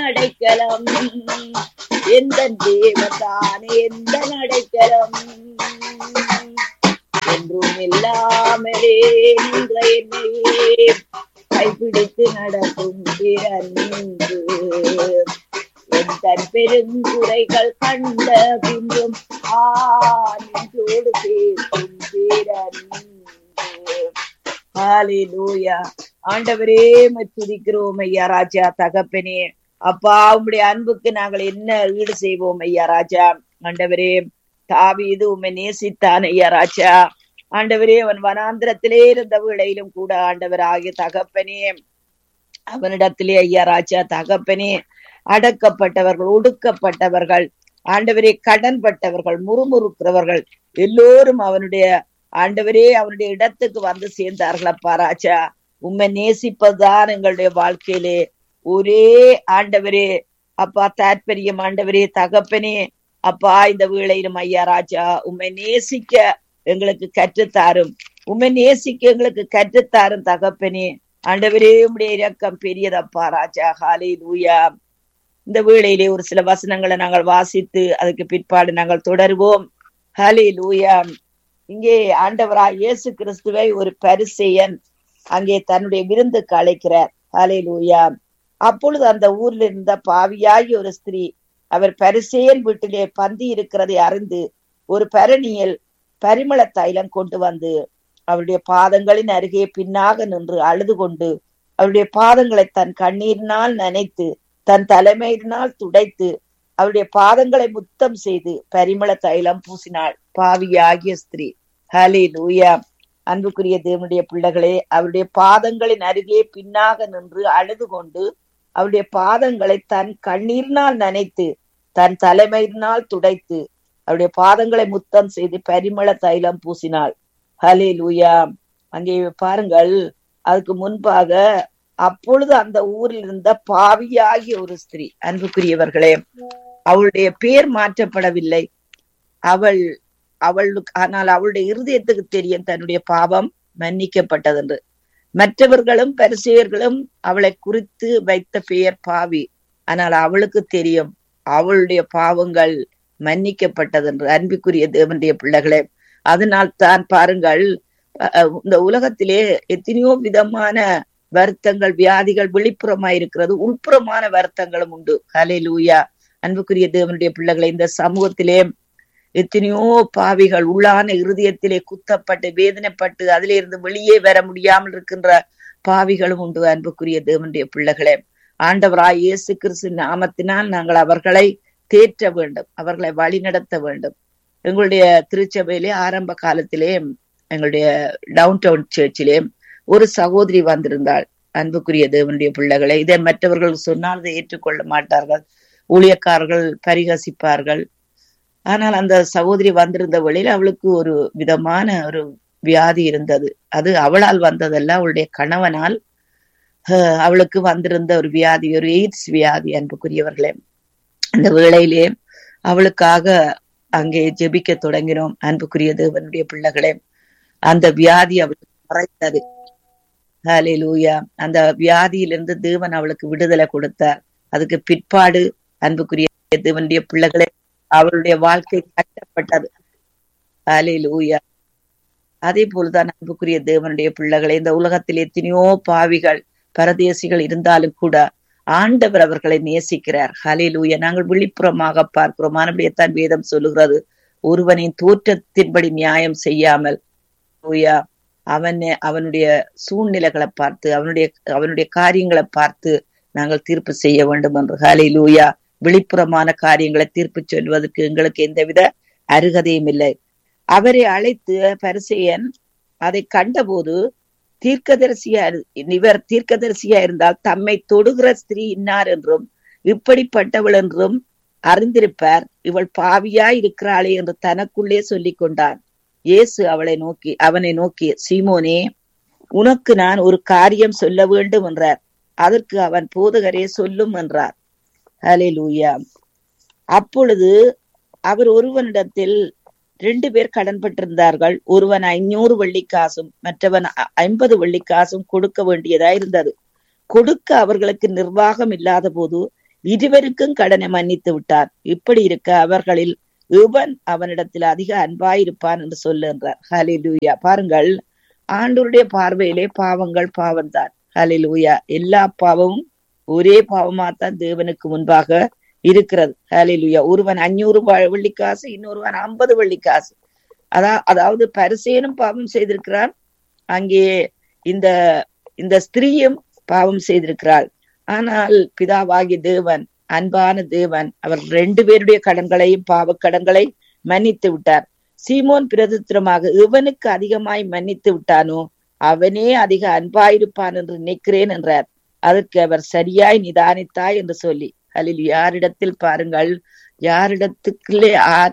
அடைக்கலம் எந்த தேவதானே எந்த அடைக்கலம் என்றும் இல்லாமலே நின்ற என்னையே கைப்பிடித்து நடக்கும் பிறந்து என் தன் பெருங்குறைகள் கண்ட பின்றும் ஆனோடு பேசும் பிறந்து ஹalleluya ஆண்டவரே துதிக்கிறோம் ஐயா ராஜா தகப்பனே அப்பா உம்முடைய அன்புக்கு நாங்கள் என்ன ஈடு செய்வோம் ஐயா ராஜா ஆண்டவரே தாவீது உம்மை நேசித்தான் ஐயா ராஜா ஆண்டவரே அவன் வனாந்திரத்திலே இருந்த வேளையிலும் கூட ஆண்டவர் ஆகிய தகப்பனே அவனிடத்திலே ஐயா ராஜா தகப்பனே அடக்கப்பட்டவர்கள் ஒடுக்கப்பட்டவர்கள் ஆண்டவரே கடன்பட்டவர்கள் முறுமுறுக்கிறவர்கள் எல்லோரும் அவனுடைய ஆண்டவரே அவனுடைய இடத்துக்கு வந்து சேர்ந்தார்கள் அப்பா ராஜா உண்மை நேசிப்பதுதான் எங்களுடைய வாழ்க்கையிலே ஒரே ஆண்டவரே அப்பா தாற்பயம் ஆண்டவரே தகப்பனே அப்பா இந்த வேளையிலும் ஐயா ராஜா உண்மை நேசிக்க எங்களுக்கு கற்றுத்தாரும் உண்மை நேசிக்க எங்களுக்கு கற்றுத்தாரும் தகப்பனே ஆண்டவரே உம்முடைய இரக்கம் பெரியதப்பா ராஜா ஹாலே லூயா இந்த வேளையிலே ஒரு சில வசனங்களை நாங்கள் வாசித்து அதுக்கு பிற்பாடு நாங்கள் தொடருவோம் ஹலே லூயா இங்கே ஆண்டவரா இயேசு கிறிஸ்துவை ஒரு பரிசெயன் அங்கே தன்னுடைய விருந்துக்கு அழைக்கிறார் ஹலே லூயா அப்பொழுது அந்த ஊர்ல இருந்த பாவியாகி ஒரு ஸ்திரீ அவர் பரிசேயன் வீட்டிலே பந்தி இருக்கிறதை அறிந்து ஒரு பரணியில் பரிமள தைலம் கொண்டு வந்து அவருடைய பாதங்களின் அருகே பின்னாக நின்று அழுது கொண்டு அவருடைய பாதங்களை தன் கண்ணீரினால் நனைத்து தன் தலைமையினால் துடைத்து அவருடைய பாதங்களை முத்தம் செய்து பரிமள தைலம் பூசினாள் பாவியாகிய ஸ்திரீ ஹலே லூயா அன்புக்குரிய தேவனுடைய பிள்ளைகளே அவருடைய பாதங்களின் அருகே பின்னாக நின்று அழுது கொண்டு அவருடைய பாதங்களை தன் கண்ணீரினால் நனைத்து தன் தலைமையினால் துடைத்து அவருடைய பாதங்களை முத்தம் செய்து பரிமள தைலம் பூசினாள் ஹலே லூயா அங்கே பாருங்கள் அதுக்கு முன்பாக அப்பொழுது அந்த ஊரில் இருந்த பாவியாகிய ஒரு ஸ்திரீ அன்புக்குரியவர்களே அவளுடைய பேர் மாற்றப்படவில்லை அவள் அவளுக்கு ஆனால் அவளுடைய இருதயத்துக்கு தெரியும் தன்னுடைய பாவம் மன்னிக்கப்பட்டது என்று மற்றவர்களும் பரிசெயர்களும் அவளை குறித்து வைத்த பெயர் பாவி ஆனால் அவளுக்கு தெரியும் அவளுடைய பாவங்கள் மன்னிக்கப்பட்டது என்று அன்பிக்குரிய தேவனுடைய பிள்ளைகளே அதனால் தான் பாருங்கள் இந்த உலகத்திலே எத்தனையோ விதமான வருத்தங்கள் வியாதிகள் வெளிப்புறமாயிருக்கிறது உள்புறமான வருத்தங்களும் உண்டு ஹலே லூயா அன்புக்குரிய தேவனுடைய பிள்ளைகளை இந்த சமூகத்திலே எத்தனையோ பாவிகள் உள்ளான இருதயத்திலே குத்தப்பட்டு வேதனைப்பட்டு அதிலே இருந்து வெளியே வர முடியாமல் இருக்கின்ற பாவிகளும் உண்டு அன்புக்குரிய தேவனுடைய பிள்ளைகளே ஆண்டவராய் இயேசு கிறிஸ்து நாமத்தினால் நாங்கள் அவர்களை தேற்ற வேண்டும் அவர்களை வழி நடத்த வேண்டும் எங்களுடைய திருச்சபையிலே ஆரம்ப காலத்திலே எங்களுடைய டவுன் டவுன் சர்ச்சிலே ஒரு சகோதரி வந்திருந்தாள் அன்புக்குரிய தேவனுடைய பிள்ளைகளை இதை மற்றவர்கள் சொன்னால் அதை ஏற்றுக்கொள்ள மாட்டார்கள் ஊழியக்காரர்கள் பரிகசிப்பார்கள் ஆனால் அந்த சகோதரி வந்திருந்த வழியில் அவளுக்கு ஒரு விதமான ஒரு வியாதி இருந்தது அது அவளால் வந்ததல்ல அவளுடைய கணவனால் அவளுக்கு வந்திருந்த ஒரு வியாதி ஒரு எய்ட்ஸ் வியாதி அன்புக்குரியவர்களே அந்த வேளையிலே அவளுக்காக அங்கே ஜெபிக்க தொடங்கினோம் அன்புக்குரிய தேவனுடைய பிள்ளைகளே அந்த வியாதி அவளுக்கு மறைத்தது ஹலே லூயா அந்த வியாதியிலிருந்து தேவன் அவளுக்கு விடுதலை கொடுத்தார் அதுக்கு பிற்பாடு அன்புக்குரிய தேவனுடைய பிள்ளைகளே அவளுடைய வாழ்க்கை கட்டப்பட்டது ஹலே லூயா அதே போலதான் அன்புக்குரிய தேவனுடைய பிள்ளைகளை இந்த உலகத்தில் எத்தனையோ பாவிகள் பரதேசிகள் இருந்தாலும் கூட ஆண்டவர் அவர்களை நேசிக்கிறார் ஹலே லூயா நாங்கள் விழிப்புறமாக பார்க்கிறோம் ஆனபடியத்தான் வேதம் சொல்லுகிறது ஒருவனின் தோற்றத்தின்படி நியாயம் செய்யாமல் லூயா அவன் அவனுடைய சூழ்நிலைகளை பார்த்து அவனுடைய அவனுடைய காரியங்களை பார்த்து நாங்கள் தீர்ப்பு செய்ய வேண்டும் என்று ஹலே லூயா விழிப்புறமான காரியங்களை தீர்ப்பு சொல்வதற்கு எங்களுக்கு எந்தவித அருகதையும் இல்லை அவரை அழைத்து பரிசெயன் அதை கண்டபோது தீர்க்கதரிசியா இவர் தீர்க்கதரிசியா இருந்தால் தம்மை தொடுகிற ஸ்திரீ இன்னார் என்றும் இப்படிப்பட்டவள் என்றும் அறிந்திருப்பார் இவள் பாவியா இருக்கிறாளே என்று தனக்குள்ளே சொல்லிக் கொண்டான் இயேசு அவளை நோக்கி அவனை நோக்கி சீமோனே உனக்கு நான் ஒரு காரியம் சொல்ல வேண்டும் என்றார் அதற்கு அவன் போதகரே சொல்லும் என்றார் ஹலே லூயா அப்பொழுது அவர் ஒருவனிடத்தில் ரெண்டு பேர் கடன்பட்டிருந்தார்கள் ஒருவன் ஐநூறு வெள்ளிக்காசும் மற்றவன் ஐம்பது வெள்ளிக்காசும் கொடுக்க வேண்டியதா இருந்தது கொடுக்க அவர்களுக்கு நிர்வாகம் இல்லாத போது இருவருக்கும் கடனை மன்னித்து விட்டார் இப்படி இருக்க அவர்களில் இவன் அவனிடத்தில் அதிக அன்பாயிருப்பான் என்று சொல்லுகின்றார் ஹலிலூயா பாருங்கள் ஆண்டோருடைய பார்வையிலே பாவங்கள் பாவம்தான் ஹலிலூயா எல்லா பாவமும் ஒரே பாவமாத்தான் தேவனுக்கு முன்பாக இருக்கிறது ஹலிலுயா ஒருவன் அஞ்சூறு வெள்ளிக்காசு இன்னொருவன் ஐம்பது வெள்ளிக்காசு அதா அதாவது பரிசேனும் பாவம் செய்திருக்கிறான் அங்கே இந்த இந்த ஸ்திரீயும் பாவம் செய்திருக்கிறாள் ஆனால் பிதாவாகி தேவன் அன்பான தேவன் அவர் ரெண்டு பேருடைய கடன்களையும் பாவ கடன்களை மன்னித்து விட்டார் சீமோன் பிரதித்திரமாக இவனுக்கு அதிகமாய் மன்னித்து விட்டானோ அவனே அதிக அன்பாயிருப்பான் என்று நினைக்கிறேன் என்றார் அதற்கு அவர் சரியாய் நிதானித்தாய் என்று சொல்லி அதில் யாரிடத்தில் பாருங்கள் யாரிடத்துக்குள்ளே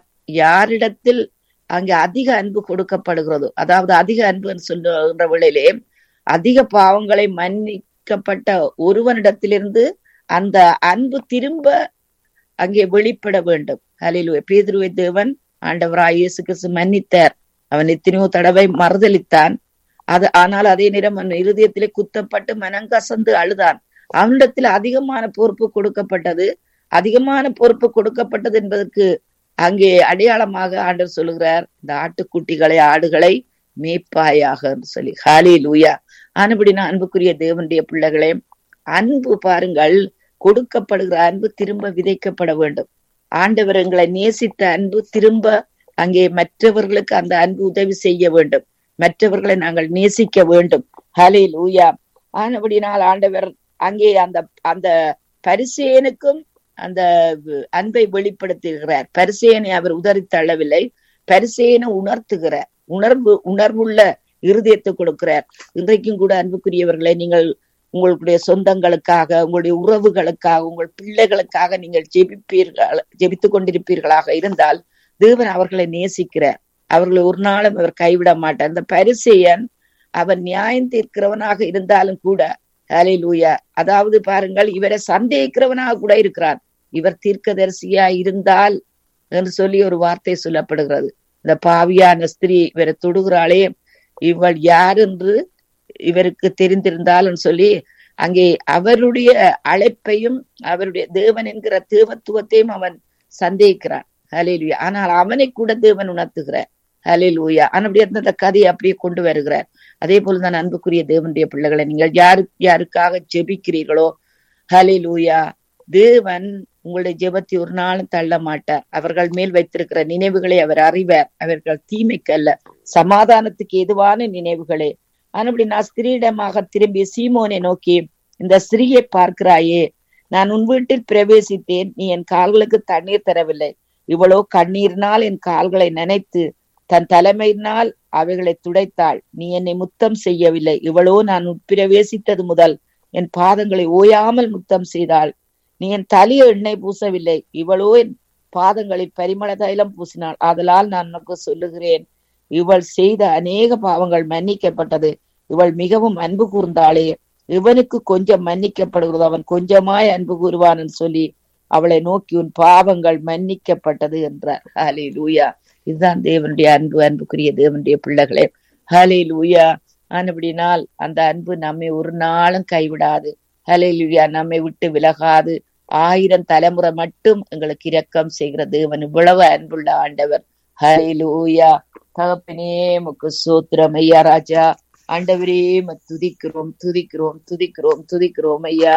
யாரிடத்தில் அங்கே அதிக அன்பு கொடுக்கப்படுகிறதோ அதாவது அதிக அன்பு சொல்லுகின்ற வேளையிலே அதிக பாவங்களை மன்னிக்கப்பட்ட ஒருவனிடத்திலிருந்து அந்த அன்பு திரும்ப அங்கே வெளிப்பட வேண்டும் அலில் பேதுருவை தேவன் ஆண்டவராய் இயேசு கிறிஸ்து மன்னித்தார் அவன் எத்தனையோ தடவை மறுதளித்தான் அது ஆனால் அதே நேரம் அவன் இருதயத்திலே குத்தப்பட்டு மனங்கசந்து அழுதான் அவனிடத்தில் அதிகமான பொறுப்பு கொடுக்கப்பட்டது அதிகமான பொறுப்பு கொடுக்கப்பட்டது என்பதற்கு அங்கே அடையாளமாக ஆண்டவர் சொல்லுகிறார் இந்த ஆட்டுக்குட்டிகளை ஆடுகளை மேய்ப்பாயாக என்று சொல்லி ஹாலி லூயா ஆனபடினா அன்புக்குரிய தேவனுடைய பிள்ளைகளே அன்பு பாருங்கள் கொடுக்கப்படுகிற அன்பு திரும்ப விதைக்கப்பட வேண்டும் ஆண்டவர் எங்களை நேசித்த அன்பு திரும்ப அங்கே மற்றவர்களுக்கு அந்த அன்பு உதவி செய்ய வேண்டும் மற்றவர்களை நாங்கள் நேசிக்க வேண்டும் ஹலே லூயா ஆனபடினால் ஆண்டவர் அங்கே அந்த அந்த பரிசேனுக்கும் அந்த அன்பை வெளிப்படுத்துகிறார் பரிசேனை அவர் உதறி தள்ளவில்லை பரிசேனை உணர்த்துகிறார் உணர்வு உணர்வுள்ள இருதயத்தை கொடுக்கிறார் இன்றைக்கும் கூட அன்புக்குரியவர்களை நீங்கள் உங்களுடைய சொந்தங்களுக்காக உங்களுடைய உறவுகளுக்காக உங்கள் பிள்ளைகளுக்காக நீங்கள் ஜெபிப்பீர்கள் ஜெபித்துக் கொண்டிருப்பீர்களாக இருந்தால் தேவன் அவர்களை நேசிக்கிறார் அவர்களை ஒரு நாளும் அவர் கைவிட மாட்டார் இந்த பரிசெயன் அவன் நியாயம் தீர்க்கிறவனாக இருந்தாலும் கூட ஹலே லூயா அதாவது பாருங்கள் இவரை சந்தேகிக்கிறவனாக கூட இருக்கிறான் இவர் தீர்க்கதரிசியா இருந்தால் என்று சொல்லி ஒரு வார்த்தை சொல்லப்படுகிறது இந்த பாவியான ஸ்திரீ இவரை தொடுகிறாளே இவள் யார் என்று இவருக்கு தெரிந்திருந்தாலும் சொல்லி அங்கே அவருடைய அழைப்பையும் அவருடைய தேவன் என்கிற தேவத்துவத்தையும் அவன் சந்தேகிக்கிறான் ஹலேலுயா ஆனால் அவனை கூட தேவன் உணர்த்துகிறார் ஹலேலூயா அப்படியே அந்த கதையை அப்படியே கொண்டு வருகிறார் அதே போலதான் அன்புக்குரிய தேவனுடைய பிள்ளைகளை நீங்கள் யாரு யாருக்காக ஜெபிக்கிறீர்களோ ஹலேலூயா தேவன் உங்களுடைய ஜெபத்தை ஒரு நாளும் தள்ள மாட்டார் அவர்கள் மேல் வைத்திருக்கிற நினைவுகளை அவர் அறிவார் அவர்கள் தீமைக்கு அல்ல சமாதானத்துக்கு எதுவான நினைவுகளே ஆனப்படி நான் ஸ்திரீடமாக திரும்பி சீமோனை நோக்கி இந்த ஸ்திரீயை பார்க்கிறாயே நான் உன் வீட்டில் பிரவேசித்தேன் நீ என் கால்களுக்கு தண்ணீர் தரவில்லை இவ்வளோ கண்ணீரினால் என் கால்களை நினைத்து தன் தலைமையினால் அவைகளை துடைத்தாள் நீ என்னை முத்தம் செய்யவில்லை இவளோ நான் உட்பிரவேசித்தது முதல் என் பாதங்களை ஓயாமல் முத்தம் செய்தாள் நீ என் தலையை எண்ணெய் பூசவில்லை இவளோ என் பாதங்களில் பரிமள தைலம் பூசினாள் ஆதலால் நான் உனக்கு சொல்லுகிறேன் இவள் செய்த அநேக பாவங்கள் மன்னிக்கப்பட்டது இவள் மிகவும் அன்பு கூர்ந்தாளே இவனுக்கு கொஞ்சம் மன்னிக்கப்படுகிறது அவன் கொஞ்சமாய் அன்பு கூறுவான் சொல்லி அவளை நோக்கி உன் பாவங்கள் மன்னிக்கப்பட்டது என்றார் ஹலே லூயா இதுதான் தேவனுடைய அன்பு அன்புக்குரிய தேவனுடைய பிள்ளைகளே ஹலே லூயா ஆனபடினால் அந்த அன்பு நம்மை ஒரு நாளும் கைவிடாது ஹலே லூயா நம்மை விட்டு விலகாது ஆயிரம் தலைமுறை மட்டும் எங்களுக்கு இரக்கம் செய்கிற தேவன் இவ்வளவு அன்புள்ள ஆண்டவர் ஹலே லூயா தகப்பனே முக்கு சோத்திரம் ஐயா ராஜா ஆண்டவரே துதிக்கிறோம் துதிக்கிறோம் துதிக்கிறோம் துதிக்கிறோம் ஐயா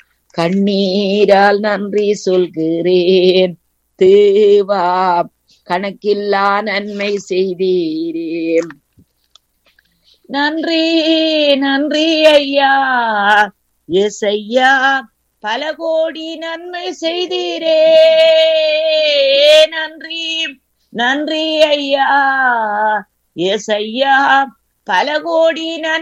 கண்ணீரால் நன்றி சொல்கிறேன் தேவா கணக்கில்லா நன்மை செய்தீரே நன்றி நன்றி ஐயா எஸ் ஐயா பல கோடி நன்மை செய்தீரே நன்றி நன்றி ஐயா எஸ் ஐயா பல கோடி நன்மை